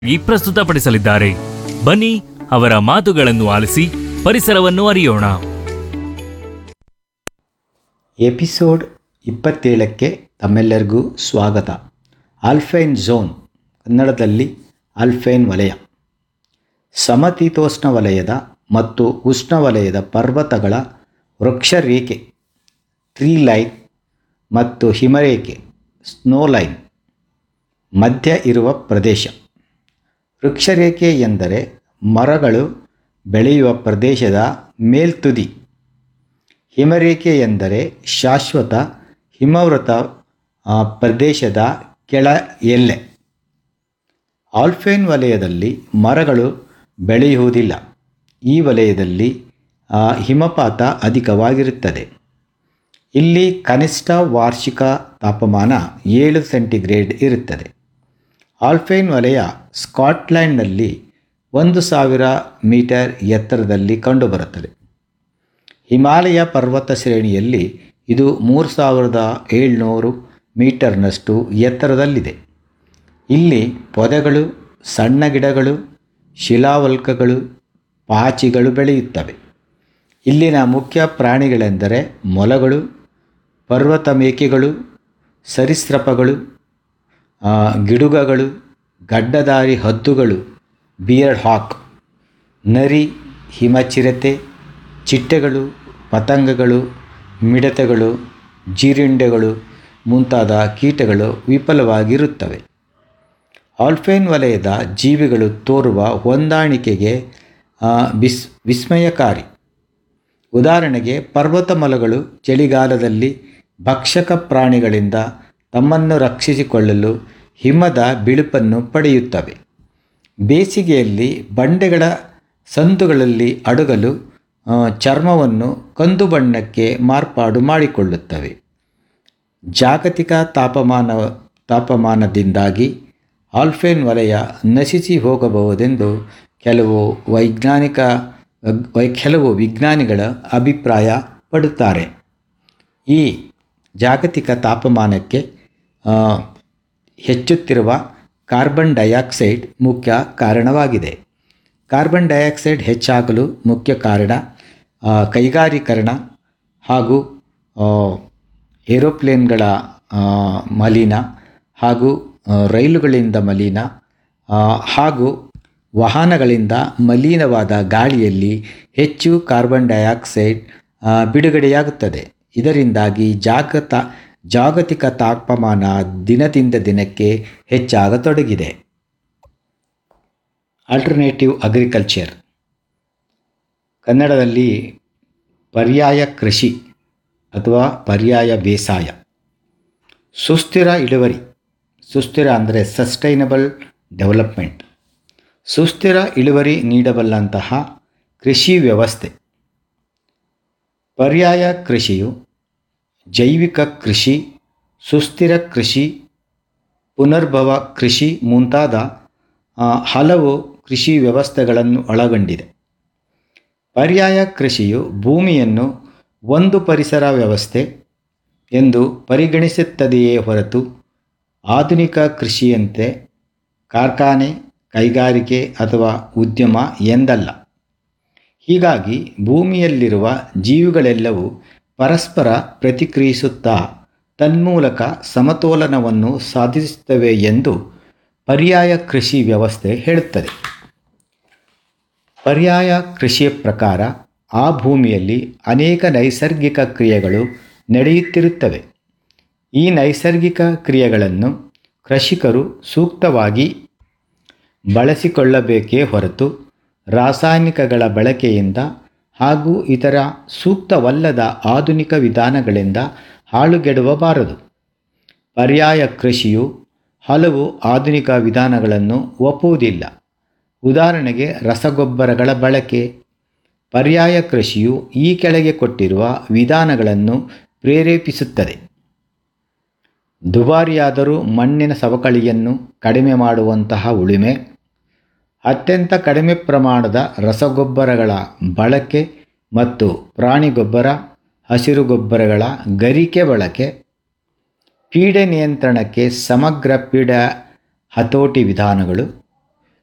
ಈ ಪ್ರಸ್ತುತಪಡಿಸಲಿದ್ದಾರೆ ಬನ್ನಿ ಅವರ ಮಾತುಗಳನ್ನು ಆಲಿಸಿ ಪರಿಸರವನ್ನು ಅರಿಯೋಣ ಎಪಿಸೋಡ್ ಇಪ್ಪತ್ತೇಳಕ್ಕೆ ತಮ್ಮೆಲ್ಲರಿಗೂ ಸ್ವಾಗತ ಆಲ್ಫೈನ್ ಝೋನ್ ಕನ್ನಡದಲ್ಲಿ ಆಲ್ಫೈನ್ ವಲಯ ಸಮತೀತೋಷ್ಣ ವಲಯದ ಮತ್ತು ಉಷ್ಣವಲಯದ ಪರ್ವತಗಳ ವೃಕ್ಷರೇಖೆ ಟ್ರೀ ಲೈನ್ ಮತ್ತು ಹಿಮರೇಖೆ ಸ್ನೋ ಲೈನ್ ಮಧ್ಯ ಇರುವ ಪ್ರದೇಶ ವೃಕ್ಷರೇಖೆ ಎಂದರೆ ಮರಗಳು ಬೆಳೆಯುವ ಪ್ರದೇಶದ ಮೇಲ್ತುದಿ ಹಿಮರೇಖೆ ಎಂದರೆ ಶಾಶ್ವತ ಹಿಮವೃತ ಆ, ಪ್ರದೇಶದ ಕೆಳ ಎಲ್ಲೆ ಆಲ್ಫೈನ್ ವಲಯದಲ್ಲಿ ಮರಗಳು ಬೆಳೆಯುವುದಿಲ್ಲ ಈ ವಲಯದಲ್ಲಿ ಆ, ಹಿಮಪಾತ ಅಧಿಕವಾಗಿರುತ್ತದೆ ಇಲ್ಲಿ ಕನಿಷ್ಠ ವಾರ್ಷಿಕ ತಾಪಮಾನ ಏಳು ಸೆಂಟಿಗ್ರೇಡ್ ಇರುತ್ತದೆ ಆಲ್ಫೈನ್ ವಲಯ ಸ್ಕಾಟ್ಲ್ಯಾಂಡ್ನಲ್ಲಿ ಒಂದು ಸಾವಿರ ಮೀಟರ್ ಎತ್ತರದಲ್ಲಿ ಕಂಡುಬರುತ್ತದೆ ಹಿಮಾಲಯ ಪರ್ವತ ಶ್ರೇಣಿಯಲ್ಲಿ ಇದು ಮೂರು ಸಾವಿರದ ಏಳ್ನೂರು ಮೀಟರ್ನಷ್ಟು ಎತ್ತರದಲ್ಲಿದೆ ಇಲ್ಲಿ ಪೊದೆಗಳು ಸಣ್ಣ ಗಿಡಗಳು ಶಿಲಾವಲ್ಕಗಳು ಪಾಚಿಗಳು ಬೆಳೆಯುತ್ತವೆ ಇಲ್ಲಿನ ಮುಖ್ಯ ಪ್ರಾಣಿಗಳೆಂದರೆ ಮೊಲಗಳು ಪರ್ವತ ಮೇಕೆಗಳು ಸರೀಸೃಪಗಳು ಆ, ಗಿಡುಗಗಳು ಗಡ್ಡದಾರಿ ಹದ್ದುಗಳು ಬಿಯರ್ಡ್ ಹಾಕ್ ನರಿ ಹಿಮಚಿರತೆ ಚಿಟ್ಟೆಗಳು ಪತಂಗಗಳು ಮಿಡತೆಗಳು ಜೀರುಂಡೆಗಳು ಮುಂತಾದ ಕೀಟಗಳು ವಿಫಲವಾಗಿರುತ್ತವೆ ಆಲ್ಫೈನ್ ವಲಯದ ಜೀವಿಗಳು ತೋರುವ ಹೊಂದಾಣಿಕೆಗೆ ಆ, ವಿಸ್ ವಿಸ್ಮಯಕಾರಿ ಉದಾಹರಣೆಗೆ ಪರ್ವತಮಲಗಳು ಚಳಿಗಾಲದಲ್ಲಿ ಭಕ್ಷಕ ಪ್ರಾಣಿಗಳಿಂದ ತಮ್ಮನ್ನು ರಕ್ಷಿಸಿಕೊಳ್ಳಲು ಹಿಮದ ಬಿಳುಪನ್ನು ಪಡೆಯುತ್ತವೆ ಬೇಸಿಗೆಯಲ್ಲಿ ಬಂಡೆಗಳ ಸಂದುಗಳಲ್ಲಿ ಅಡಗಲು ಆ, ಚರ್ಮವನ್ನು ಕಂದು ಬಣ್ಣಕ್ಕೆ ಮಾರ್ಪಾಡು ಮಾಡಿಕೊಳ್ಳುತ್ತವೆ ಜಾಗತಿಕ ತಾಪಮಾನ ತಾಪಮಾನದಿಂದಾಗಿ ಆಲ್ಫೈನ್ ವಲಯ ನಶಿಸಿ ಹೋಗಬಹುದೆಂದು ಕೆಲವು ವೈಜ್ಞಾನಿಕ ವೈ ಕೆಲವು ವಿಜ್ಞಾನಿಗಳ ಅಭಿಪ್ರಾಯ ಪಡುತ್ತಾರೆ ಈ ಜಾಗತಿಕ ತಾಪಮಾನಕ್ಕೆ ಆ, ಹೆಚ್ಚುತ್ತಿರುವ ಕಾರ್ಬನ್ ಡೈಆಕ್ಸೈಡ್ ಮುಖ್ಯ ಕಾರಣವಾಗಿದೆ ಕಾರ್ಬನ್ ಡೈಆಕ್ಸೈಡ್ ಹೆಚ್ಚಾಗಲು ಮುಖ್ಯ ಕಾರಣ ಆ, ಕೈಗಾರೀಕರಣ ಹಾಗೂ ಆ, ಏರೋಪ್ಲೇನ್ಗಳ ಆ, ಮಲಿನ ಹಾಗೂ ಆ, ರೈಲುಗಳಿಂದ ಮಲಿನ ಆ, ಹಾಗೂ ವಾಹನಗಳಿಂದ ಮಲಿನವಾದ ಗಾಳಿಯಲ್ಲಿ ಹೆಚ್ಚು ಕಾರ್ಬನ್ ಡೈಆಕ್ಸೈಡ್ ಆ, ಬಿಡುಗಡೆಯಾಗುತ್ತದೆ ಇದರಿಂದಾಗಿ ಜಾಗತ ಜಾಗತಿಕ ತಾಪಮಾನ ದಿನದಿಂದ ದಿನಕ್ಕೆ ಹೆಚ್ಚಾಗತೊಡಗಿದೆ ಆಲ್ಟರ್ನೇಟಿವ್ ಅಗ್ರಿಕಲ್ಚರ್ ಕನ್ನಡದಲ್ಲಿ ಪರ್ಯಾಯ ಕೃಷಿ ಅಥವಾ ಪರ್ಯಾಯ ಬೇಸಾಯ ಸುಸ್ಥಿರ ಇಳುವರಿ ಸುಸ್ಥಿರ ಅಂದರೆ ಸಸ್ಟೈನಬಲ್ ಡೆವಲಪ್ಮೆಂಟ್ ಸುಸ್ಥಿರ ಇಳುವರಿ ನೀಡಬಲ್ಲಂತಹ ಕೃಷಿ ವ್ಯವಸ್ಥೆ ಪರ್ಯಾಯ ಕೃಷಿಯು ಜೈವಿಕ ಕೃಷಿ ಸುಸ್ಥಿರ ಕೃಷಿ ಪುನರ್ಭವ ಕೃಷಿ ಮುಂತಾದ ಆ, ಹಲವು ಕೃಷಿ ವ್ಯವಸ್ಥೆಗಳನ್ನು ಒಳಗೊಂಡಿದೆ ಪರ್ಯಾಯ ಕೃಷಿಯು ಭೂಮಿಯನ್ನು ಒಂದು ಪರಿಸರ ವ್ಯವಸ್ಥೆ ಎಂದು ಪರಿಗಣಿಸುತ್ತದೆಯೇ ಹೊರತು ಆಧುನಿಕ ಕೃಷಿಯಂತೆ ಕಾರ್ಖಾನೆ ಕೈಗಾರಿಕೆ ಅಥವಾ ಉದ್ಯಮ ಎಂದಲ್ಲ ಹೀಗಾಗಿ ಭೂಮಿಯಲ್ಲಿರುವ ಜೀವಿಗಳೆಲ್ಲವೂ ಪರಸ್ಪರ ಪ್ರತಿಕ್ರಿಯಿಸುತ್ತಾ ತನ್ಮೂಲಕ ಸಮತೋಲನವನ್ನು ಸಾಧಿಸುತ್ತವೆ ಎಂದು ಪರ್ಯಾಯ ಕೃಷಿ ವ್ಯವಸ್ಥೆ ಹೇಳುತ್ತದೆ ಪರ್ಯಾಯ ಕೃಷಿಯ ಪ್ರಕಾರ ಆ ಭೂಮಿಯಲ್ಲಿ ಅನೇಕ ನೈಸರ್ಗಿಕ ಕ್ರಿಯೆಗಳು ನಡೆಯುತ್ತಿರುತ್ತವೆ ಈ ನೈಸರ್ಗಿಕ ಕ್ರಿಯೆಗಳನ್ನು ಕೃಷಿಕರು ಸೂಕ್ತವಾಗಿ ಬಳಸಿಕೊಳ್ಳಬೇಕೇ ಹೊರತು ರಾಸಾಯನಿಕಗಳ ಬಳಕೆಯಿಂದ ಹಾಗೂ ಇತರ ಸೂಕ್ತವಲ್ಲದ ಆಧುನಿಕ ವಿಧಾನಗಳಿಂದ ಹಾಳುಗೆಡವಬಾರದು ಪರ್ಯಾಯ ಕೃಷಿಯು ಹಲವು ಆಧುನಿಕ ವಿಧಾನಗಳನ್ನು ಒಪ್ಪುವುದಿಲ್ಲ ಉದಾಹರಣೆಗೆ ರಸಗೊಬ್ಬರಗಳ ಬಳಕೆ ಪರ್ಯಾಯ ಕೃಷಿಯು ಈ ಕೆಳಗೆ ಕೊಟ್ಟಿರುವ ವಿಧಾನಗಳನ್ನು ಪ್ರೇರೇಪಿಸುತ್ತದೆ ದುಬಾರಿಯಾದರೂ ಮಣ್ಣಿನ ಸವಕಳಿಯನ್ನು ಕಡಿಮೆ ಮಾಡುವಂತಹ ಉಳುಮೆ ಅತ್ಯಂತ ಕಡಿಮೆ ಪ್ರಮಾಣದ ರಸಗೊಬ್ಬರಗಳ ಬಳಕೆ ಮತ್ತು ಪ್ರಾಣಿ ಗೊಬ್ಬರ ಹಸಿರು ಗೊಬ್ಬರಗಳ ಗರಿಕೆ ಬಳಕೆ ಪೀಡೆ ನಿಯಂತ್ರಣಕ್ಕೆ ಸಮಗ್ರ ಪೀಡ ಹತೋಟಿ ವಿಧಾನಗಳು